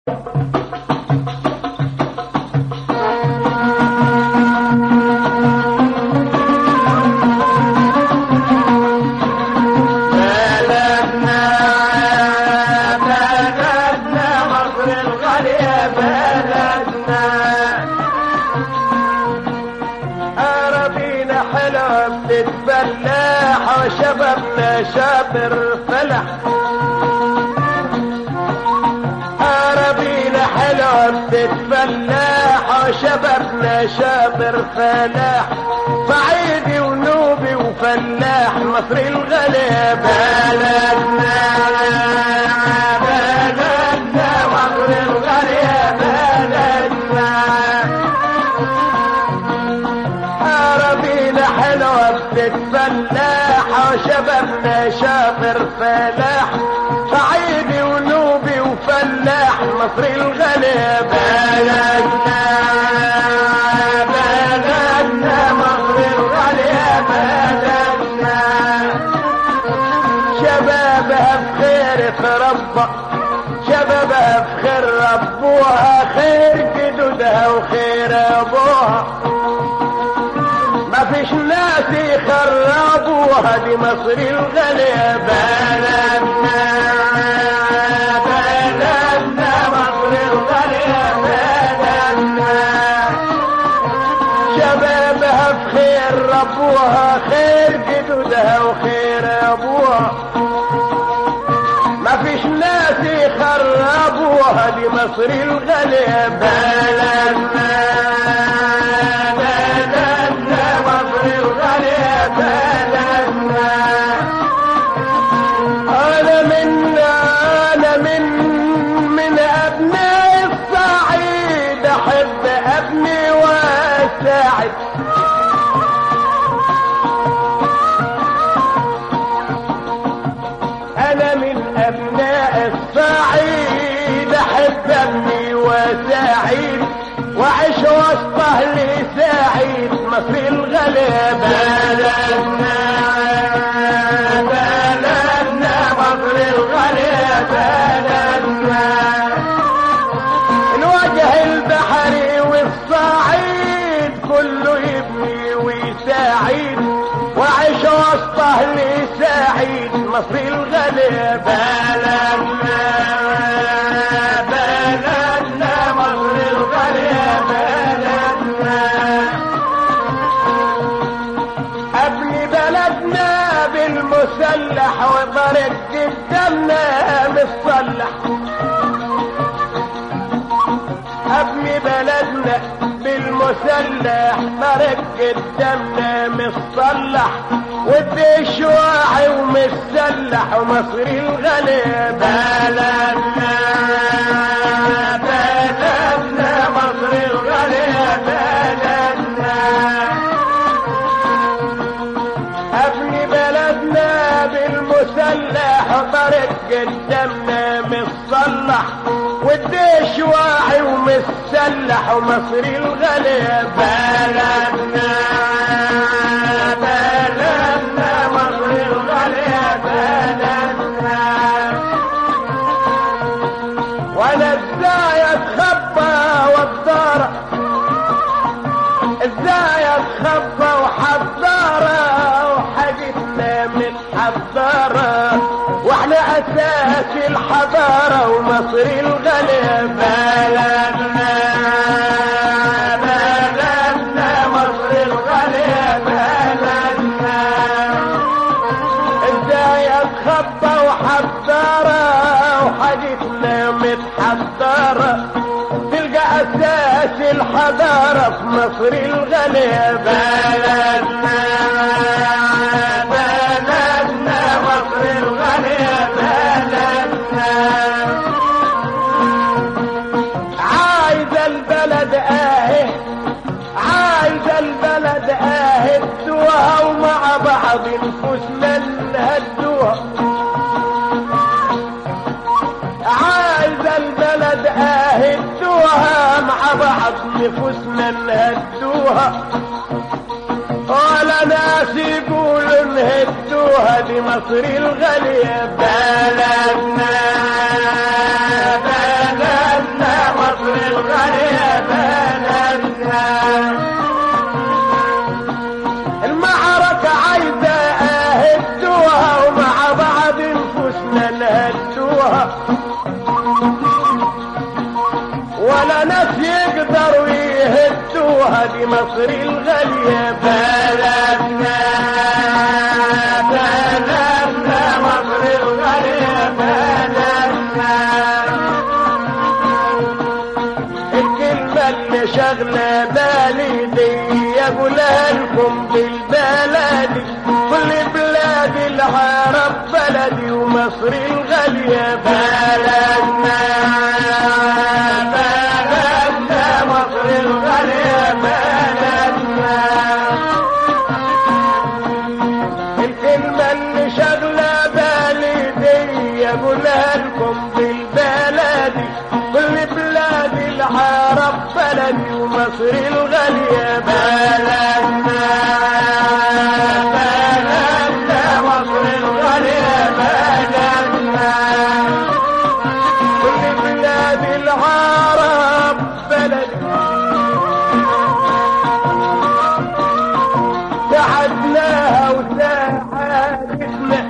بلدنا بلدنا مصر الغالية بلدنا أراضينا حلوة بتتفلاح وشبابنا شابر فلح أراضينا حلوة بتتفلاح وشبابنا شابر فلاح صعيدي ونوبي وفلاح مصري الغالي بلدنا بلدنا مصر الغالي بلدنا أراضينا حلوة بتتفلاح وشبابنا شاطر فلاح صعيدي ونوبي وفلاح مصري الغالي بلدنا بلدنا مصري الغالي بلدنا شبابها بخير تربى شبابها بخير ربوها خير جدودها وخير ابوها ما فيش ناس يخربوها دي مصر الغالية بلدنا بلدنا مصر الغالية بلدنا شبابها بخير ربوها خير جدودها وخير ابوها ما فيش ناس يخربوها دي مصر الغالية بلدنا بلدنا مصر الغالية بلدنا انا من انا من من ابناء الصعيد احب ابني واساعد انا من ابناء الصعيد احب ابني وسعيد واعيش وسط اهلي سعيد مصر الغالية بلدنا بلدنا مصر الغالية بلدنا الوجه البحري والصعيد كله يبني ويساعد وعيش وسط اهلي سعيد مصر الغالية بلدنا بلدنا مصر الغالية بلدنا ابني بلدنا بالمسلح وطريق قدامنا مصلح ابني بلدنا بالمسلح طريق قدامنا مصلح والديش واعي ومسلح ومصري الغالي بلدنا بلدنا مصري الغالي بلدنا ابني بلدنا بالمسلح طريق قدامنا مصلح والديش واعي ومسلح ومصري الغالي بلدنا بلدنا مصري الغالي بلدنا وانا ازاي اتخبى والدار ازاي اتخبى وحضارة وحاجتنا متحضرة واحنا اساس الحضارة ومصر الغالية بلدنا بلدنا مصر الغالية بلدنا ازاي اتخبى وحضارة وحاجتنا متحضرة تلقى اساس الحضارة في مصر الغالية بلدنا بلدنا مصر الغالية بلدنا عايزة البلد اهي عايزة البلد اهي الدوها ومع بعض نفوسنا نهدوها عايزة البلد اهدوها مع بعض نفوسنا نهدوها ولا ناس يقولوا نهدوها دي مصر الغالية بلدنا بلدنا ناس يقدروا يهدوها دي مصر الغالية بلدنا بلدنا مصر الغالية بلدنا الكلمة اللي شغلة بالي دي اقولها لكم بالبلدي كل بلاد العرب بلدي ومصر الغالية بلدنا بلدنا مصر الغالية بلدنا الكلمة اللي شغلة بالي دي اقولها لكم بالبلدي كل بلاد العرب بلدي ومصر الغالية بلدنا بلدنا مصر الغالية بلدنا كل بلاد العرب بلدي سعدناها وساعدتنا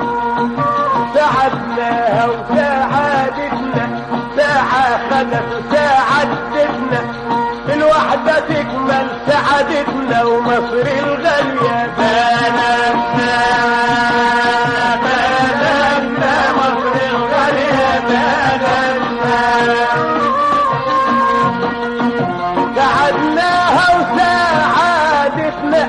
سعدناها وساعدتنا ساعة خدت وساعدتنا الوحدة تكمل سعادتنا ومصر الغالية بلدنا بلدنا مصر الغالية بلدنا سعدناها وساعدتنا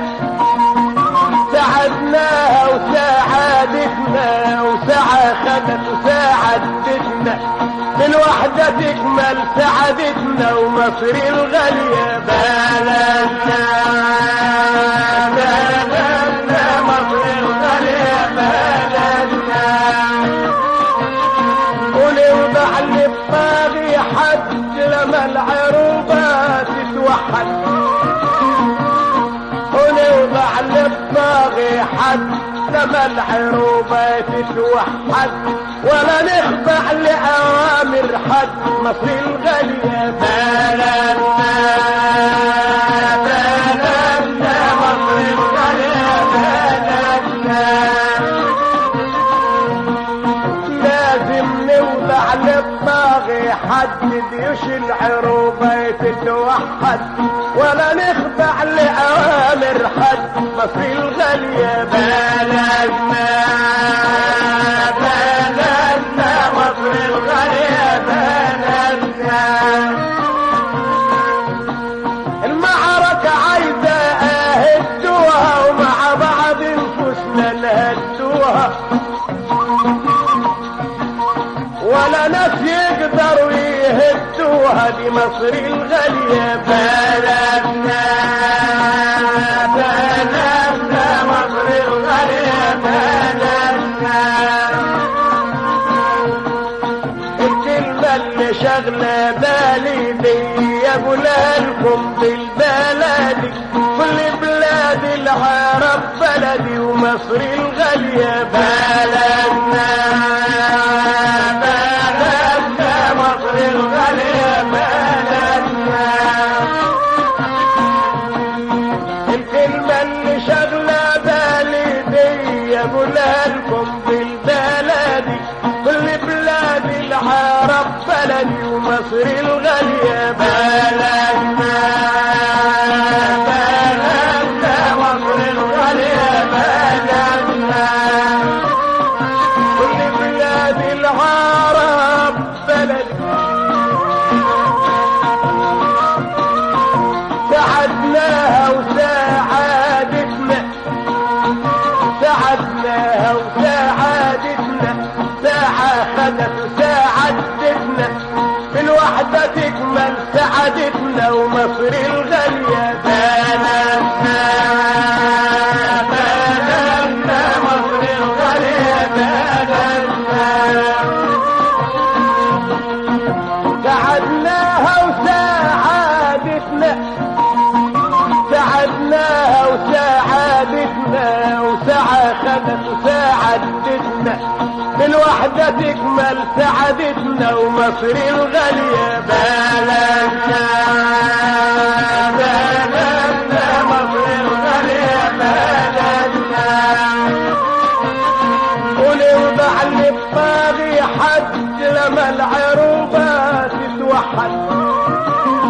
سعدناها وساعدتنا وساعة خدت وساعدتنا الوحدة تكمل سعادتنا ومصر الغالية بلدنا بلدنا مصر الغالية بلدنا ونوضع للطاغي حد لما العروبة تتوحد ونوضع للطاغي حد لما العروبة تتوحد ولا نخضع لأوامر حد مصر الغالية بلدنا بلدنا مصر الغالية بلدنا لازم نوضع للطاغي حد جيوش العروبة تتوحد ولا نخضع لأوامر حد مصر الغالية بلدنا بلدنا مصر الغالية بلدنا المعركة عايزة اهدوها ومع بعض نفوسنا نهدوها ولا ناس يقدروا يهدوها دي مصر الغالية بلدنا بلدنا مصر الغالية بلدنا الكلمة اللي شغلة بالي دي اقولها لكم بالبلدي كل بلاد العرب بلدي ومصر الغالية بلدنا بلدنا مصر الغالية بلدنا الكلمة اللي شغلة بالي دي اقولها لكم بالبلدي كل بلاد العرب بلدي ومصر الغالية بلدنا بلدنا مصر الغالية بلدنا كل بلاد العرب بلدي سعدناها وساعدتنا سعدناها وساعدتنا ساعة خدت وساعدتنا الوحدة تكمل سعادتنا ومصر الغالية بلدنا بلدنا مصر الغالية بلدنا سعدناها وساعدتنا سعدناها وساعدتنا وساعة خدت وساعدتنا بالوحدة تكمل سعادتنا ومصر الغالية بلدنا بلدنا مصر الغالية بلدنا ونوضع للطاغي حد لما العروبة تتوحد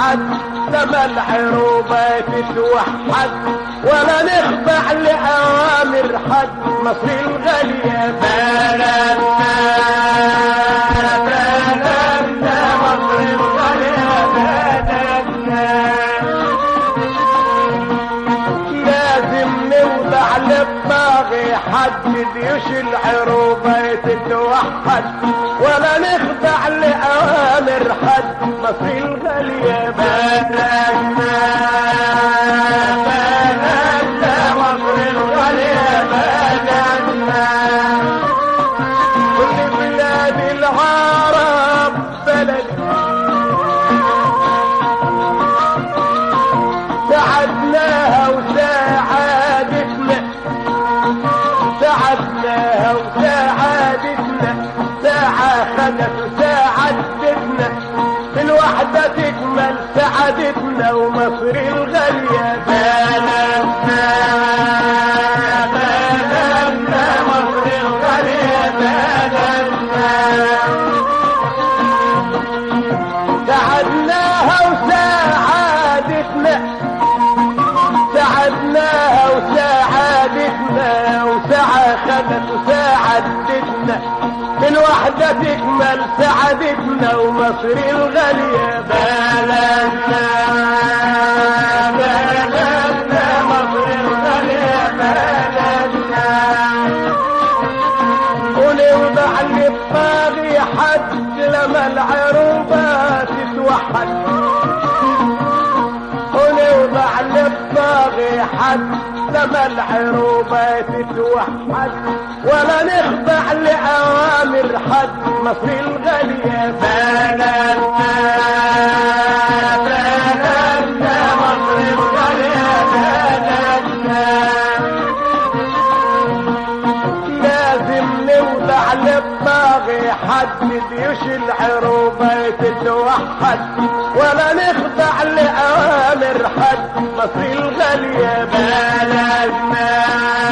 حد لما العروبة تتوحد ولا نخضع لأوامر حد مصر الغالية بلدنا بلدنا مصر الغالية بلدنا لازم نوضع للطاغي حد جيوش العروبة تتوحد ولا نخضع لأوامر حد مصر الغالية بلدنا بلدنا مصر الغالية بلدنا كل بلاد العرب بلد سعدناها وسعادتنا سعدناها وسعادتنا ساعة خدت وساعدتنا الوحدة تكمل سعادتنا ومصر الغالية بلدنا بلدنا مصر الغالية بلدنا سعدناها وسعادتنا سعدناها وسعادتنا وسعى خدت وسعدتنا الوحدة تكمل سعادتنا ومصر الغالية بلدنا بلدنا مصر الغالية بلدنا ونوضع للطاغي حد لما العروبة تتوحد ونوضع للطاغي حد لما العروبة تتوحد ولا نخضع لأوامر حد مصر الغالية بلدنا بلدنا مصر الغالية بلدنا لازم نوضع للطاغي حد جيوش العروبة تتوحد ولا نخضع لأوامر حد مصر الغالية بلدنا